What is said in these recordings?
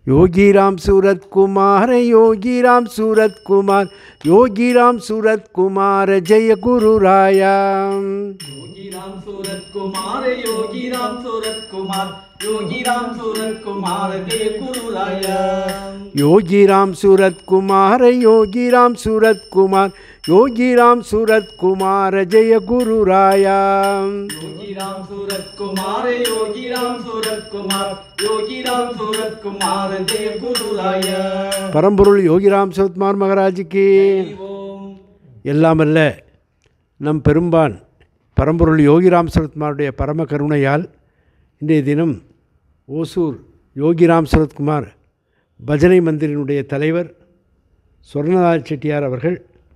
योगीराम सूरत कुमार योगीराम सूरत कुमार योगीराम सूरत कुमार जय गुरु राया योगी राम सूरत कुमार योगी राम सूरत कुमार योगी राम सूरत कुमार जय गुरु राया योगीराम सूरत कुमार योगीराम सूरत कुमार योगीराम सूरत कुमार जय गुरु राया योगी राम सूरत कुमार योगी राम सूरत कुमार योगी राम सूरत कुमार जय गुरु राया பரம்பொருள் யோகிராம் சரத்குமார் மகாராஜுக்கு ஓம் எல்லாம் அல்ல நம் பெரும்பான் பரம்பொருள் யோகிராம் சரத்குமாருடைய பரம கருணையால் இன்றைய தினம் ஓசூர் யோகிராம் சரத்குமார் பஜனை மந்திரினுடைய தலைவர் சொர்ணநாத் செட்டியார் அவர்கள்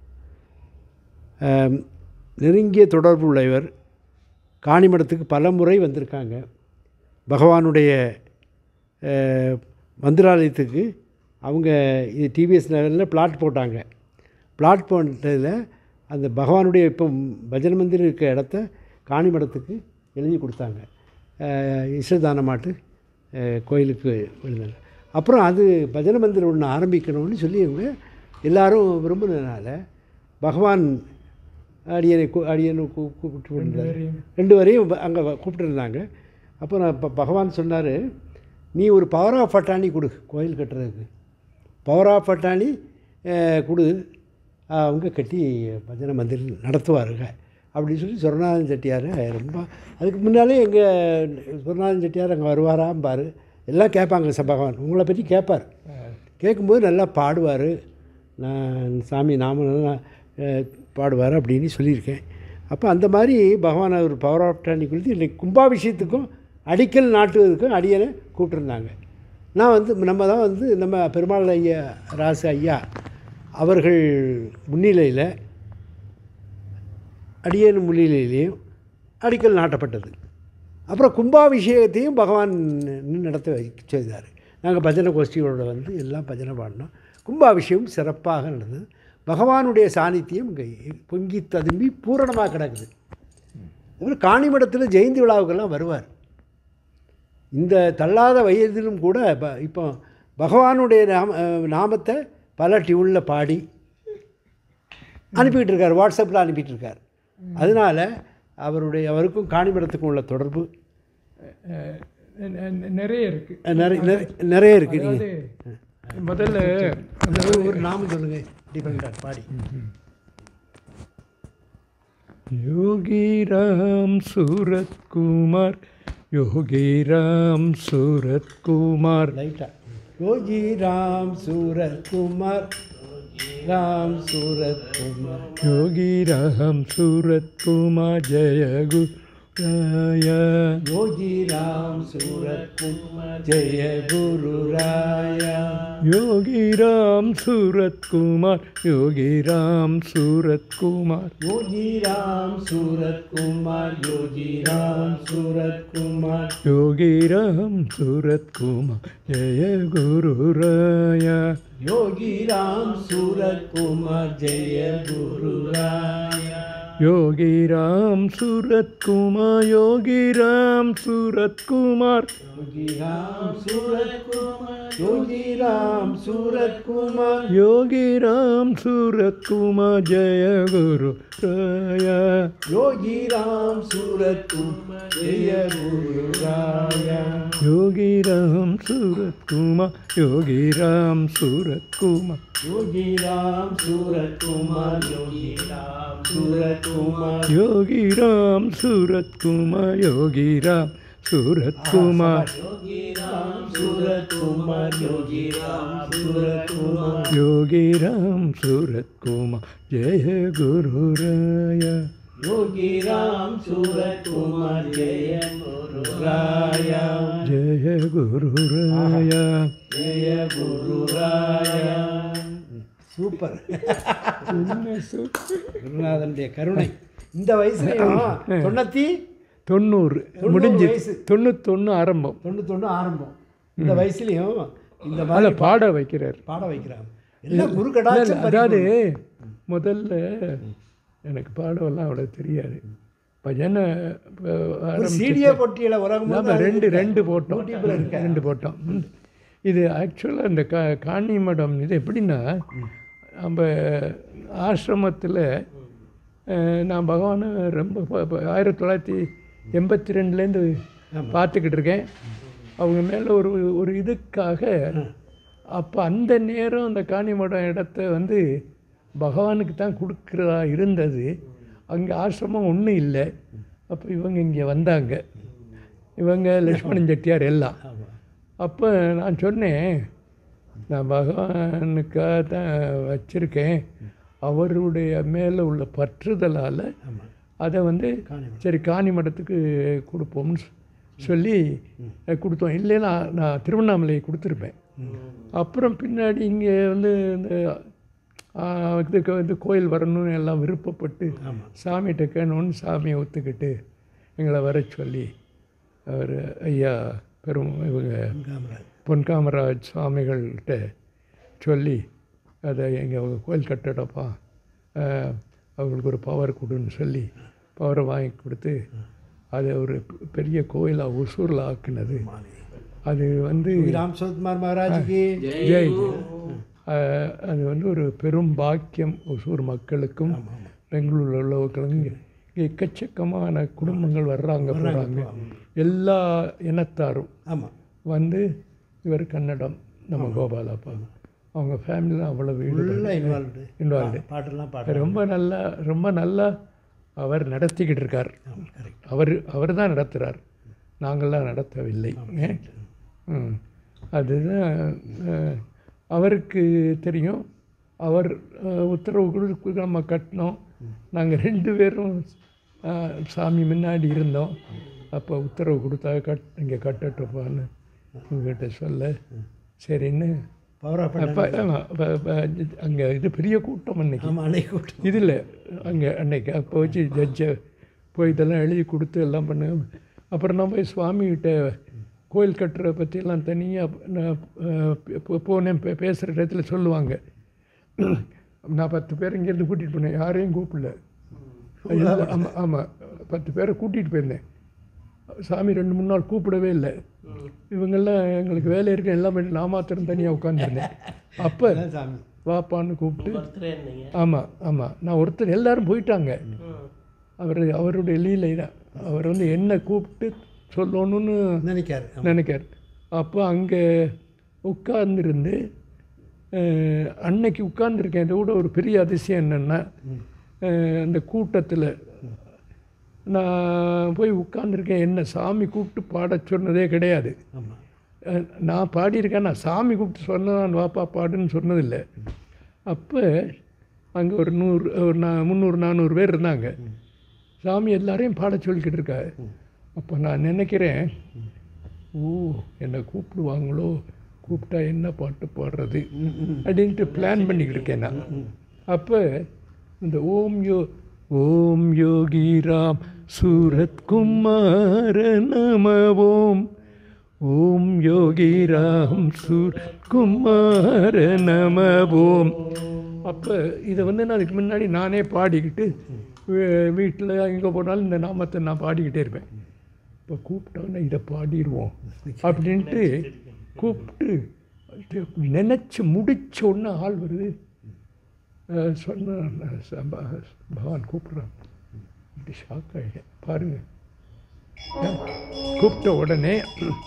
ஆம், நெருங்கிய தொடர்பு உள்ளவர் காணிமடத்துக்கு பல முறை வந்திருக்காங்க பகவானுடைய அஹ், மந்திராலயத்துக்கு அவங்க இது டிவிஎஸ் லெவலில் பிளாட் போட்டாங்க பிளாட் போட்டதில் அந்த பகவானுடைய இப்போ பஜன மந்திர் இருக்க இடத்த காணிமடத்துக்கு எழுதி கொடுத்தாங்க அஹ், இஷ்டதானமாட்டு அஹ், கோயிலுக்கு எழுதினாங்க அப்புறம் அது பஜன மந்திரம் ஒன்று ஆரம்பிக்கணும்னு சொல்லி இவங்க எல்லாரும் விரும்பினதுனால பகவான் அடியனை கூ அடியனை கூ கூப்பிட்டு இருந்தார் ரெண்டு வரையும் அங்கே கூப்பிட்டுருந்தாங்க அப்போ நான் இப்போ பகவான் சொன்னார் நீ ஒரு பவர் ஆஃப் பட்டாணி கொடு கோயில் கட்டுறதுக்கு பவர் ஆஃப் பட்டாணி அஹ், கொடு அவங்க கட்டி பஜனை மந்திர் நடத்துவாருங்க அப்படின்னு சொல்லி சொர்ணநாதன் செட்டியார் ரொம்ப அதுக்கு முன்னாலே எங்கள் சொர்ணநாதன் செட்டியார் அங்கே வருவாராம்பார் எல்லாம் கேட்பாங்க ச பகவான் உங்களை பற்றி கேட்பார் கேட்கும்போது நல்லா பாடுவார் நான் சாமி நாம நல்லா அஹ், பாடுவார் அப்படின்னு சொல்லியிருக்கேன் அப்போ அந்த மாதிரி பகவான் ஒரு பவர் ஆஃப் டானி கொடுத்து இன்னைக்கு கும்பாபிஷேகத்துக்கும் அடிக்கல் நாட்டுவதற்கும் அடியனை கூப்பிட்டுருந்தாங்க நான் வந்து நம்ம தான் வந்து நம்ம பெருமாள் ஐயா ராசு ஐயா அவர்கள் முன்னிலையில் அடியன் முன்னிலையிலையும் அடிக்கல் நாட்டப்பட்டது அப்புறம் கும்பாபிஷேகத்தையும் பகவான் நின்னு நடத்த வை- செய்தார் நாங்கள் பஜனை கோஷ்டிகளோட வந்து எல்லாம் பஜனை பாடினோம் கும்பாபிஷேகம் சிறப்பாக நடந்தது பகவானுடைய சாநித்தியம் இங்கே பொங்கி ததும்பி பூரணமாக கிடக்குது அப்புறம் காணிமடத்தில் ஜெயந்தி விழாவுக்கெல்லாம் வருவார் இந்த தள்ளாத வயதிலும் கூட ப- இப்போ பகவானுடைய நாம அஹ் நாமத்தை பல டியூனில் பாடி அனுப்பிக்கிட்டு இருக்கார் வாட்ஸ்அப்பில் அனுப்பிட்டு இருக்கார் அதனால் அவருடைய அவருக்கும் காணிமடத்துக்கும் உள்ள தொடர்பு அஹ் நெ- நெ- நிறைய இருக்கு அஹ், நிறைய நிறைய- நிறைய இருக்குது அதாவது முதல்ல அந்த ஒரு நாமம் சொல்லுங்கள் டிபெண்ட் பாடி योगी राम सूरत कुमार योगी राम सूरत कुमार லைட்டாக யோகி ராம் சூரத் குமார் ராம் சூரத் குமார் योगी राम सूरत कुमार जय गुराय யோகி ராம் சூரத் குமார் ஜெய குரு ராயா योगी राम सूरत कुमार योगी राम सूरत कुमार योगी राम सूरत कुमार योगी राम सूरत कुमार योगी राम सूरत कुमार जय गुरुराय योगी राम सूरत कुमार जय गुरु राया योगी राम सूरत कुमार योगी राम सूरत कुमार योगी राम सूरत कुमार योगी राम सूरत कुमार योगी राम सूरत कुमार जय गुरु राय योगी राम सूरत कुमार जय गुरु राया योगी राम सूरत कुमार योगी राम सूरत कुमार योगी राम सूरत कुमार योगी राम सूरत कुमार योगी राम सूरत कुमार योगी राम सूरत कुमार योगी राम सूरत कुमार योगी राम सूरत कुमार योगी राम सूरत कुमार जय गुरु राय योगी राम सूरत कुमार जय गुरु राया जय गुरु राय जय गुरु राया சூப்பர் குருநாதனுடைய கருணை இந்த வயசுலையும் தொண்ணூற்றி தொண்ணூறு தொண்ணூறு முடிஞ்சு வயசு. தொண்ணூத்தொன்று ஆரம்பம் தொண்ணூத்தொன்று ஆரம்பம் இந்த வயசுலையும் இந்த மாதிரி அதில் பாட வைக்கிறார் பாட வைக்கிறாங்க எல்லாம் குரு இல்ல, இல்ல, கடாட்சம் அதாவது முதல்ல எனக்கு பாடவெல்லாம் அவ்வளோ தெரியாது பஜனை சீடியே பொட்டியில் உலகம் நாம ரெண்டு ரெண்டு போட்டோம் ரெண்டு போட்டோம் ம். இது ஆக்சுவலாக இந்த கா காணி மடம் இது எப்படின்னா நம்ம ஆசிரமத்தில் நான் பகவானை ரொம்ப ப- ப- ஆயிரத்தி தொள்ளாயிரத்தி எண்பத்தி ரெண்டுலேருந்து பார்த்துக்கிட்டு இருக்கேன் அவங்க மேலே ஒரு ஒரு இதுக்காக அப்போ அந்த நேரம் அந்த காணி மடம் இடத்த வந்து பகவானுக்கு தான் கொடுக்குறதா இருந்தது அங்கே ஆசிரமம் ஒன்றும் இல்லை அப்போ இவங்க இங்கே வந்தாங்க இவங்க லட்சுமணன் செட்டியார் எல்லாம் அப்போ நான் சொன்னேன் நான் பகவானுக்காக தான் வச்சுருக்கேன் அவருடைய மேலே உள்ள பற்றுதலால் அதை வந்து சரி காணி மடத்துக்கு கொடுப்போம்னு சொ- சொல்லி அஹ், கொடுத்தோம் இல்லைன்னா நான் திருவண்ணாமலை கொடுத்துருப்பேன் அப்புறம் பின்னாடி இங்கே வந்து இந்த ஆ, இதுக்கு வந்து கோயில் வரணும்னு எல்லாம் விருப்பப்பட்டு சாமிகிட்ட கேணும்னு சாமியை ஒத்துக்கிட்டு எங்களை வர சொல்லி அவர் ஐயா பெரும் இவங்க பொன் காமராஜ் சுவாமிகள்கிட்ட சொல்லி அதை எங்கள் கோயில் கட்டடப்பா அஹ், அவங்களுக்கு ஒரு பவர் கொடுன்னு சொல்லி பவரை வாங்கி கொடுத்து அதை ஒரு பெ- பெரிய கோயிலாக ஒசூரில் ஆக்குனது அது வந்து ராம் சரத்குமார் மகாராஜுக்கு ஜெய் அஹ், அது வந்து ஒரு பெரும் பாக்கியம் ஒசூர் மக்களுக்கும் பெங்களூரில் உள்ளவர்களுக்கும் இங்கே இங்கே எக்கச்சக்கமான குடும்பங்கள் வர்றாங்க போகிறாங்க எல்லா இனத்தாரும் ஆமாம் வந்து இவர் கன்னடம் நம்ம கோபாலாப்பா அவங்க ஃபேமிலியில் அவ்வளோ வீடு ஃபுல்லாக இன்வால்வ்டு இன்வால்வ்டு பாட்டெல்லாம் பாட்டு ரொம்ப நல்லா ரொம்ப நல்லா அவர் நடத்திக்கிட்டு இருக்கார் அவர் அவர் தான் நடத்துகிறார் நாங்கள்லாம் நடத்தவில்லை ம். அதுதான் அஹ், அவருக்கு தெரியும் அவர் அஹ், உத்தரவு கொடுத்து நம்ம கட்டினோம் நாங்கள் ரெண்டு பேரும் அஹ், சாமி முன்னாடி இருந்தோம் அப்போ உத்தரவு கொடுத்தா கட் இங்கே கட்டட்டுப்பான்னு உங்ககிட்ட சொல்ல சரின்னு பவர் ஆஃப் அப்போ அங்கே இது பெரிய கூட்டம் அன்னைக்கு ஆமாம் அன்னைக்கு கூட்டம் இதில் அங்கே அன்னைக்கு அப்போ வச்சு ஜட்ஜை போய் இதெல்லாம் எழுதி கொடுத்து எல்லாம் பண்ண அப்புறம் நான் போய் சுவாமிகிட்ட கோயில் கட்டுறத பற்றியெல்லாம் தனியாக நான் அஹ், போ- போனேன் பே- பேசுகிற இடத்துல சொல்லுவாங்க நான் பத்து பேர் இங்கேருந்து கூட்டிகிட்டு போனேன் யாரையும் கூப்பிடல ஆமாம் ஆமாம் பத்து பேரை கூட்டிகிட்டு போயிருந்தேன் சாமி ரெண்டு மூணு நாள் கூப்பிடவே இல்லை இவங்கெல்லாம் எங்களுக்கு வேலை இருக்கு எல்லாம் பண்ணி நான் மாத்திரம் தனியாக உட்காந்துருந்தேன் அப்போ சாமி வாப்பான்னு கூப்பிட்டு ஆமாம் ஆமாம் நான் ஒருத்தர் எல்லாரும் போயிட்டாங்க அவர் அவருடைய லீலை தான் அவர் வந்து என்ன கூப்பிட்டு சொல்லணும்னு நினைக்காரு ஆமா. நினைக்கார் அப்போ அங்கே உட்கார்ந்துருந்து அஹ், அன்னைக்கு உட்கார்ந்துருக்கேன் இதை விட ஒரு பெரிய அதிசயம் என்னென்னா அந்த கூட்டத்தில் நான் போய் உட்கார்ந்துருக்கேன் என்ன சாமி கூப்பிட்டு பாட சொன்னதே கிடையாது ஆமாம் அஹ் நான் பாடியிருக்கேன் நான் சாமி கூப்பிட்டு சொன்னதான் வாப்பா பாடுன்னு சொன்னதில்லை அப்போ அங்கே ஒரு நூறு ஒரு நா முந்நூறு நானூறு பேர் இருந்தாங்க சாமி எல்லாரையும் பாட சொல்லிக்கிட்டு இருக்காரு அப்போ நான் நினைக்கிறேன் ஓ என்னை கூப்பிடுவாங்களோ கூப்பிட்டா என்ன பாட்டு பாடுறது அப்படின்ட்டு பிளான் பண்ணிக்கிட்டு இருக்கேன் நான் அப்போ இந்த ஓம் யோ ஓம் யோகி ராம் சூரத் குமார நம ஓம் ஓம் யோகி ராம் சூரத் குமார நம ஓம் அப்போ இதை வந்து நான் அதுக்கு முன்னாடி நானே பாடிக்கிட்டு வீட்டில் எங்கே போனாலும் இந்த நாமத்தை நான் பாடிக்கிட்டே இருப்பேன் இப்போ கூப்பிட்டோன்னே இதை பாடிடுவோம் அப்படின்ட்டு கூப்பிட்டு நினச்சி முடிச்ச உடனே ஆள் வருது அஹ் சொன்ன ச- ப- பகவான் கூப்பிட்றான் இப்படி ஷாக் ஆகிட்டேன் பாருங்க அஹ் கூப்பிட்ட உடனே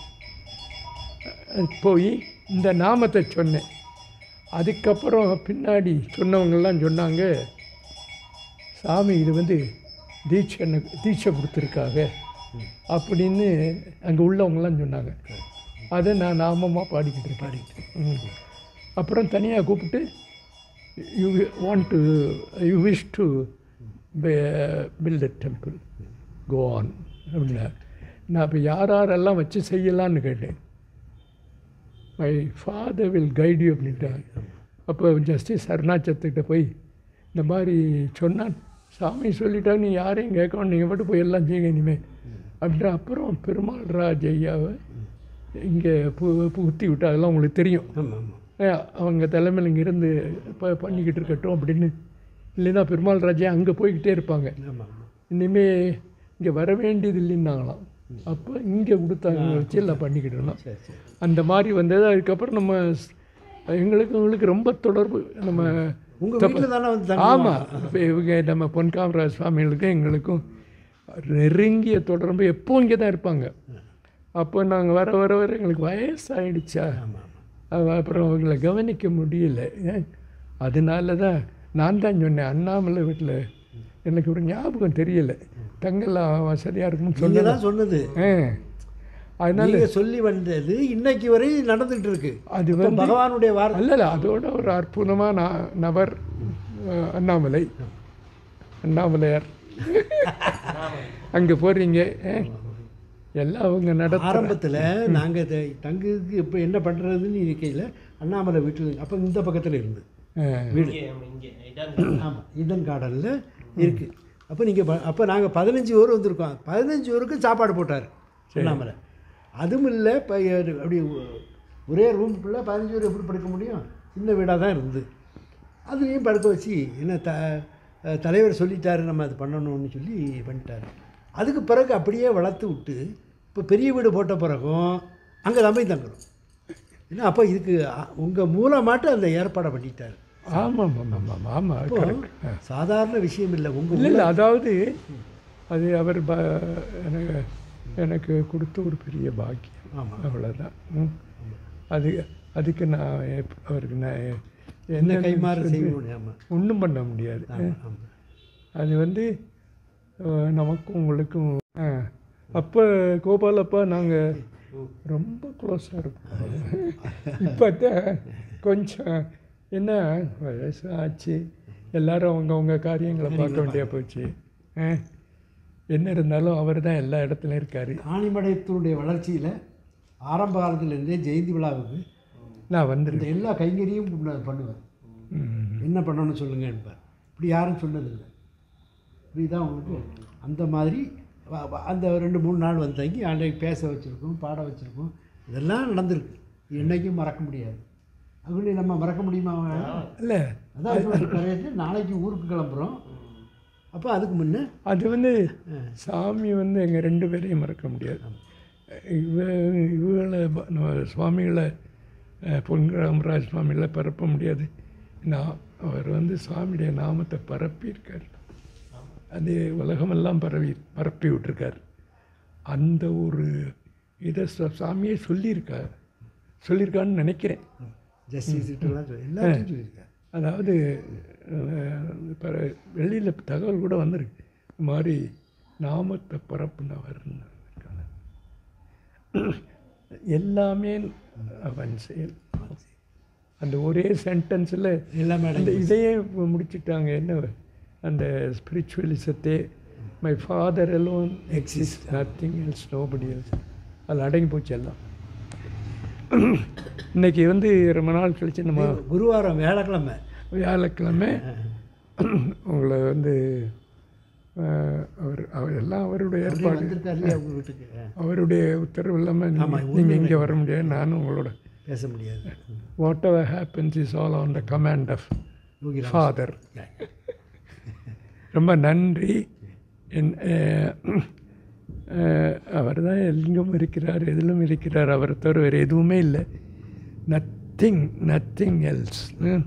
அஹ் போய் இந்த நாமத்தை சொன்னேன் அதுக்கப்புறம் பின்னாடி சொன்னவங்கெல்லாம் சொன்னாங்க சாமி இது வந்து தீட்சை எனக்கு தீட்சை கொடுத்துருக்காங்க அப்படின்னு அங்கே உள்ளவங்கலாம் சொன்னாங்க அதை நான் நாமமாக பாடிக்கிட்டு இருக்கேன் ம். அப்புறம் தனியாக கூப்பிட்டு you want to you wish to build a temple go on அப்படின்னா நான் இப்போ யார் யாரெல்லாம் வச்சு செய்யலான்னு கேட்டேன் my father will guide you அப்படின்ட்டாங்க அப்போ ஜஸ்டிஸ் அருணாச்சலத்துக்கிட்ட போய் இந்த மாதிரி சொன்னான் சாமி சொல்லிட்டாங்க நீ யாரையும் கேட்கணும் நீங்கள் மட்டும் போய் எல்லாம் செய்யுங்க இனிமேல் அப்படின்ற அப்புறம் பெருமாள் ராஜ் ஐயாவை இங்கே பு புகுத்தி விட்டு அதெல்லாம் உங்களுக்கு தெரியும் ஆமாம் ஆமாம் ஏன் அவங்க தலைமையில் இங்கே இருந்து ப பண்ணிக்கிட்டு இருக்கட்டும் அப்படின்னு இல்லைன்னா பெருமாள் ராஜா அங்கே போய்கிட்டே இருப்பாங்க ஆமாம் ஆமாம் இனிமே இங்கே வர வேண்டியது இல்லைன்னாங்களாம் அப்போ இங்கே கொடுத்தாங்க வச்சு எல்லாம் பண்ணிக்கிடணும் சரி சரி அந்த மாதிரி வந்தது அதுக்கப்புறம் நம்ம ஸ்- எங்களுக்கு உங்களுக்கு ரொம்ப தொடர்பு நம்ம உங்கள் வீட்டில் தானே வந்து தங்க ஆமாம் இப்போ இவங்க நம்ம பொன்காமராஜ் சுவாமிகளுக்கும் எங்களுக்கும் நெருங்கிய தொடர்பு எப்போ இங்கே தான் இருப்பாங்க அப்போ நாங்கள் வர வர வர எங்களுக்கு வயசாயிடுச்சா அது அப்புறம் அவங்கள கவனிக்க முடியல ஏன்? அதனால தான் நான் தான் சொன்னேன் அண்ணாமலை வீட்டில் எனக்கு ஒரு ஞாபகம் தெரியல தங்கலாம் வசதியாக இருக்கும்னு நீங்கள் சொன்னேன் தான் சொன்னது ஆ அதனால நீங்கள் சொல்லி வந்தது இன்னைக்கு வரை நடந்துகிட்டு இருக்கு அது இப்ப வந்து பகவானுடைய வார்த்தை அல்ல இல்ல, அதோட ஒரு அற்புதமான நபர் அஹ், அண்ணாமலை அண்ணாமலையார் அங்கே போகிறீங்க எல்லாம் அவங்க நடத்த ஆரம்பத்தில் நாங்கள் தங்குக்கு இப்போ என்ன பண்ணுறதுன்னு இருக்கையில் அண்ணாமலை வீட்டில் அப்போ இந்த பக்கத்தில் இருந்து வீடு ஆமாம் ஈடன் கார்டனில் இருக்குது அப்போ நீங்கள் அப்போ நாங்கள் பதினஞ்சு பேர் வந்திருக்கோம் பதினஞ்சு பேருக்கு சாப்பாடு போட்டார் அண்ணாமலை அதுவும் இல்லை இப்போ அப்படி ஒ- ஒரே ரூமுக்குள்ளே பதினஞ்சு பேர் எப்படி படுக்க முடியும் சின்ன வீடாக தான் இருந்து அதுலேயும் படுக்க வச்சு என்ன த அஹ் தலைவர் சொல்லிட்டாரு நம்ம அது பண்ணணும்னு சொல்லி பண்ணிட்டாரு அதுக்கு பிறகு அப்படியே வளர்த்து விட்டு இப்போ பெரிய வீடு போட்ட பிறகும் அங்கே தான் போய் தங்கணும் ஏன்னா அப்போ இதுக்கு உங்கள் மூலமாட்டு அந்த ஏற்பாடை பண்ணிட்டார் ஆமாம் ஆமாம் ஆமாம் ஆமாம் இப்போ கரெக்ட் சாதாரண விஷயம் இல்லை உங்கள் இல்லை இல்லை அதாவது அது அவர் ப எனக்கு எனக்கு கொடுத்த ஒரு பெரிய பாக்கியம் ஆமாம் அவ்வளோதான் ம். அது அதுக்கு நான் எப்- அவருக்கு நான் எ- என்ன என்ன கைமாறு செய்யணும் ஆமாம் ஒன்றும் பண்ண முடியாது ஆமாம் அது வந்து அஹ், நமக்கும் உங்களுக்கும் அப்போ கோபாலப்பா நாங்கள் ரொம்ப க்ளோஸாக இருப்போம் இப்போ தான் கொஞ்சம் என்ன வயசு ஆச்சு எல்லாரும் அவங்கவுங்க காரியங்களை பார்க்க வேண்டியா போச்சு ஆ. என்ன இருந்தாலும் அவர் தான் எல்லா இடத்துலையும் இருக்கார் காணிமடயத்தினுடைய வளர்ச்சியில் ஆரம்ப காலத்துலேருந்தே ஜெயந்தி விழாவுக்கு நான் வந்துருக்கேன் இந்த எல்லா கைங்கரியும் பண்ண- பண்ணுவார் ம். என்ன பண்ணணும்னு சொல்லுங்க என்பார் இப்படி யாரும் சொன்னதில்லை புரியுதா உங்களுக்கு அந்த மாதிரி வ- வ- அந்த ரெண்டு மூணு நாள் வந்து தங்கி அன்றைக்கு பேச வச்சுருக்கோம் பாட வச்சுருக்கோம் இதெல்லாம் நடந்திருக்கு இது என்னைக்கும் மறக்க முடியாது அப்படி நம்ம மறக்க முடியுமா அவங்க இல்லை அதான் இன்னொரு கரையாச்சு நாளைக்கு ஊருக்கு கிளம்புறோம் அப்போ அதுக்கு முன்னே அது வந்து சாமி வந்து எங்கள் ரெண்டு பேரையும் மறக்க முடியாது இவ இவங்களை ப- நம்ம சுவாமிகளை அஹ், பொன்ராமராஜ் சுவாமிகளை பரப்ப முடியாது நான் அவர் வந்து சுவாமியுடைய நாமத்தை பரப்பியிருக்கார் அது உலகமெல்லாம் பரவி பரப்பி விட்டுருக்கார் அந்த ஒரு இதை ச- சாமியே சொல்லியிருக்கார் சொல்லியிருக்கான்னு நினைக்கிறேன் ஜஸ்டிஸ் எல்லாம் சொல்லி எல்லாத்தையும் சொல்லியிருக்காரு அதாவது இப்போ வெளியில் தகவல் கூட வந்திருக்கு இந்த மாதிரி நாமத்தை பரப்புனவர்னு இருக்காங்க எல்லாமே அவன் செயல் அந்த ஒரே சென்டென்ஸில் எல்லாமே அந்த இதையே முடிச்சிட்டாங்க என்ன அந்த ஸ்பிரிச்சுவலிசத்தே my father alone exist nothing else nobody else அதில் அடங்கி போச்சு எல்லாம் இன்னைக்கு வந்து ரொம்ப நாள் கழிச்சு நம்ம குருவாரம் வியாழக்கிழமை வியாழக்கிழமை உங்களை வந்து அஹ், அவர் அவர் எல்லாம் அவருடைய ஏற்பாடு வந்திருக்காரு இல்லையா உங்கள் வீட்டுக்கு ஆ, அவருடைய உத்தரவு இல்லாமல் ஆமா, நீங்கள் இங்கே வர முடியாது நானும் உங்களோட பேச முடியாது whatever happens is all on the command of Yogiram father ரொம்ப நன்றி என் அவர் தான் எங்கும் இருக்கிறார் எதிலும் இருக்கிறார் அவரை தவிர வேறு எதுவுமே இல்லை நத்திங் நத்திங் எல்ஸ்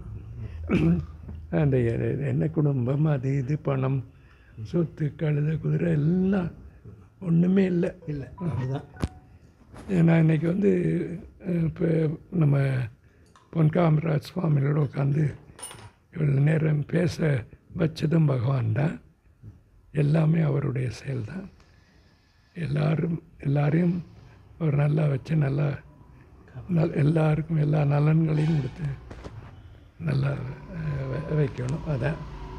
அந்த எ- என்ன குடும்பம் அது இது பணம் சொத்து கழுத குதிரை எல்லாம் ஒன்றுமே இல்லை இல்லை அதுதான் நான் இன்னைக்கு வந்து இப்போ நம்ம பொன்காமராஜ் சுவாமிகளோட உட்காந்து இவ்வளோ நேரம் பேச வச்சதும் பகவான் தான் எல்லாமே அவருடைய செயல்தான் எல்லாரும் எல்லாரையும் அவர் நல்லா வச்சு நல்லா நல் எல்லாருக்கும் எல்லா நலன்களையும் கொடுத்து நல்லா அஹ், வ- வைக்கணும் அதான்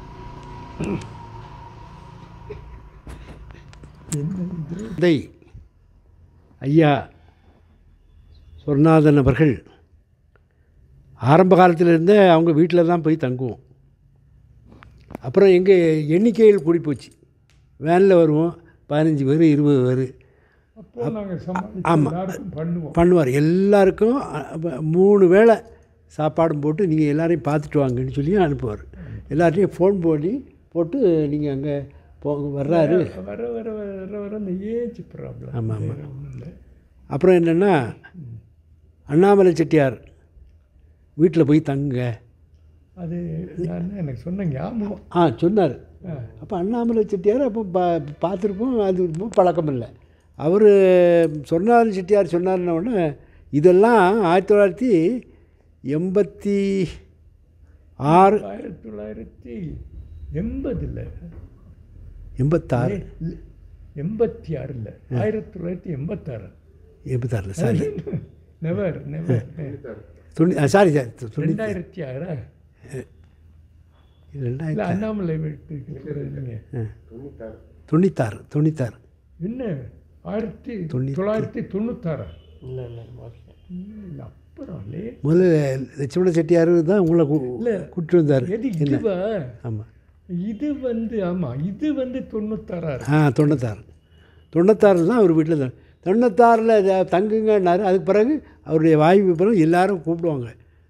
இதை ஐயா சொர்ணாதன் அவர்கள் ஆரம்ப காலத்திலிருந்தே அவங்க வீட்டில் தான் போய் தங்குவோம் அப்புறம் எங்கள் எண்ணிக்கையில் கூடி போச்சு வேனில் வருவோம் பதினஞ்சு பேர் இருபது பேர் அப்போ நாங்கள் சமாளித்து ஆமா. எல்லாருக்கும் பண்ணுவோம் பண்ணுவார் எல்லாருக்கும் அ- அப்ப மூணு வேளை சாப்பாடும் போட்டு நீங்கள் எல்லாரையும் பார்த்துட்டு வாங்கன்னு சொல்லி அனுப்புவார் எல்லார்ட்டையும் ஃபோன் பண்ணி போட்டு நீங்கள் அங்கே போ வர்றாரு வர வர வர வர அந்த ஏஜ் ப்ராப்ளம் ஆமாம், ஆமாம். ஒன்றும் இல்லை அப்புறம் என்னென்னா அண்ணாமலை செட்டியார் வீட்டில் போய் தங்குங்க அது நான் எனக்கு சொன்ன ஞாபகம் ஆ சொன்னார் ஆ. அப்போ அண்ணாமலை செட்டியார் அப்போ பா பார்த்துருப்போம் அது ரொம்ப பழக்கம் இல்லை அவர் சொன்னார் செட்டியார் சொன்னார்ன உடனே இதெல்லாம் ஆயிரத்தி தொள்ளாயிரத்தி எண்பத்தி ஆறு ஆயிரத்தி தொள்ளாயிரத்தி எண்பதில் எண்பத்தாறு எண்பத்தி ஆறில் ஆயிரத்தி தொள்ளாயிரத்தி எண்பத்தாறு எண்பத்தாறில் சாரி நெவர் நெவர் தொண்ணூ சாரி சாரி தொண்ணூற்றி ரெண்டாயிரத்தி ஆறா இல்லை ரெண்டாயிரத்தி அண்ணாமலை வீட்டுக்கு இருக்கிறீங்க தொண்ணூத்தாறு தொண்ணூத்தாறு என்ன ஆயிரத்தி தொண்ணூத்தி- தொள்ளாயிரத்தி தொண்ணூத்தாறா இல்லை இல்லை ஓகே இல்லை அப்புறம் லே முதல்ல லட்சுமண செட்டியார் தான் உங்களை இல்லை. கூப்பிட்டு வந்தார் எது இதுவா ஆமாம் இது வந்து ஆமாம் இது வந்து தொண்ணூத்தாறா இருக்கு. ஆ தொண்ணூத்தாறு தொண்ணூத்தாறு தான் அவர் வீட்டில் தான் தொண்ணூத்தாறில் தங்குங்கன்னாரு அதுக்கு பிறகு அவருடைய வாய்ப்பு பிறகு எல்லாரும் கூப்பிடுவாங்க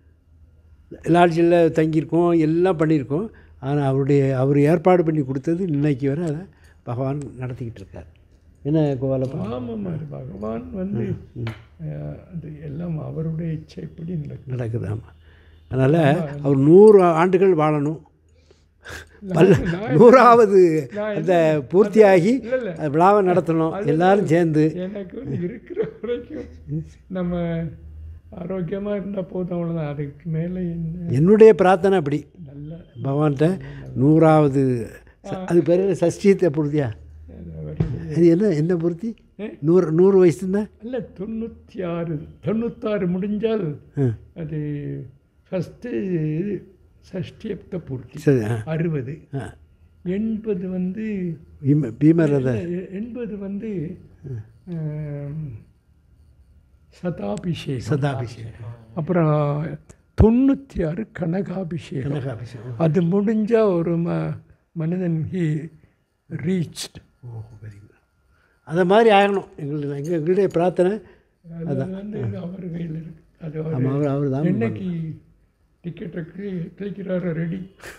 லாட்ஜில் தங்கியிருக்கோம் எல்லாம் பண்ணியிருக்கோம் ஆனால் அவருடைய அவர் ஏற்பாடு பண்ணி கொடுத்தது இன்னைக்கு வரை அதை பகவான் நடத்திக்கிட்டு இருக்கார் என்ன கோபாலப்பா ஆமாம் பகவான் வந்து அஹ், அது எல்லாம் அவருடைய இச்சைப்படி நடக்கும் நடக்குது ஆமாம் அதனால் அவர் நூறு ஆண்டுகள் வாழணும் பல்ல நூறாவது அந்த பூர்த்தியாகி இல்லை இல்லை அது விழாவை நடத்தணும் எல்லாரும் சேர்ந்து எனக்கு வந்து இருக்கிற வரைக்கும் நம்ம ஆரோக்கியமாக இருந்தால் போதும் அவ்வளோதான் அதுக்கு மேலே என்ன என்னுடைய பிரார்த்தனை அப்படி நல்ல பகவான்கிட்ட நூறாவது ச- அது பேர் என்ன? சஷ்டியத்தை பூர்த்தியா வருது அது என்ன என்ன பூர்த்தி நூறு நூறு வயசுன்னா இல்லை தொண்ணூற்றி ஆறு தொண்ணூத்தாறு முடிஞ்சால் ஆ அது ஃபஸ்ட்டு சஷ்டியப்த பூர்த்தி சரி ஆ அறுபது ஆ எண்பது வந்து பீம பீமரத எ- எண்பது வந்து ஆம், சதாபிஷேகம் சதாபிஷேகம் அப்புறம் தொண்ணூற்றி ஆறு கனகாபிஷேகம் கனகாபிஷேகம் அது முடிஞ்சால் ஒரு ம மனிதன் he reached oh very good அதை மாதிரி ஆகணும் எங்களுக்கு எங்கள் எங்களுடைய பிரார்த்தனை அது வந்து அவர் கையில் இருக்கு அது அவர் ஆமாம் அவர் அவர் தான் என்னைக்கு டிக்கெட்டை கிளி கிளிக்கிறாரோ ரெடி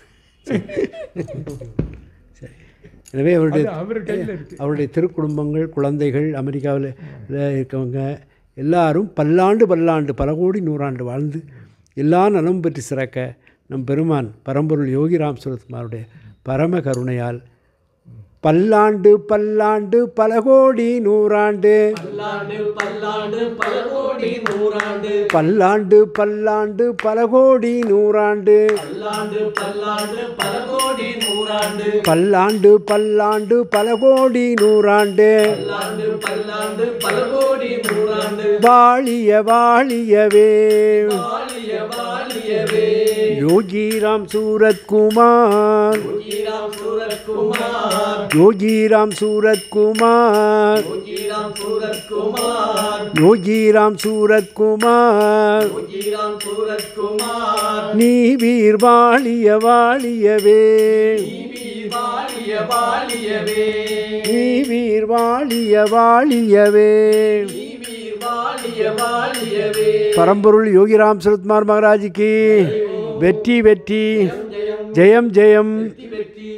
எனவே அவருடைய அது அவர் கையில் இருக்கு அவருடைய திருக்குடும்பங்கள் குழந்தைகள் அமெரிக்காவில் இருக்கவங்க எல்லாரும் பல்லாண்டு பல்லாண்டு பல கோடி நூறாண்டு வாழ்ந்து எல்லா நலம் பெற்று சிறக்க நம் பெருமான் பரம்பொருள் யோகிராம் சுரத்குமாருடைய பரம கருணையால் பல்லாண்டு பல்லாண்டு பல கோடி நூறாண்டு பல்லாண்டு பல்லாண்டு பல கோடி நூறாண்டு பல்லாண்டு பல்லாண்டு பல கோடி நூறாண்டு பல்லாண்டு பல்லாண்டு பல கோடி நூறாண்டு பல்லாண்டு பல்லாண்டு பல கோடி நூறாண்டு பல்லாண்டு பல்லாண்டு பல கோடி நூறாண்டு வாழிய வாழியவே வாழிய வாழியவே யோகிராம் சூரத்குமார் யோகிராம் சூரத்குமார் யோகிராம் சூரத்குமார் யோகிராம் சூரத்குமார் யோகிராம் சூரத்குமார் யோகிராம் சூரத்குமார் நீ வீர் வாழிய வாழியவே நீவீர் வாழிய வாழியவே நீ வீர் வாழிய வாழியவே நீவீர் வாழிய வாழியவே பரம்பொருள் யோகிராம் சரத்குமார் மகாராஜுக்கு வெற்றி வெற்றி ஜெயம் ஜெயம் ஜெயம் வெற்றி வெற்றி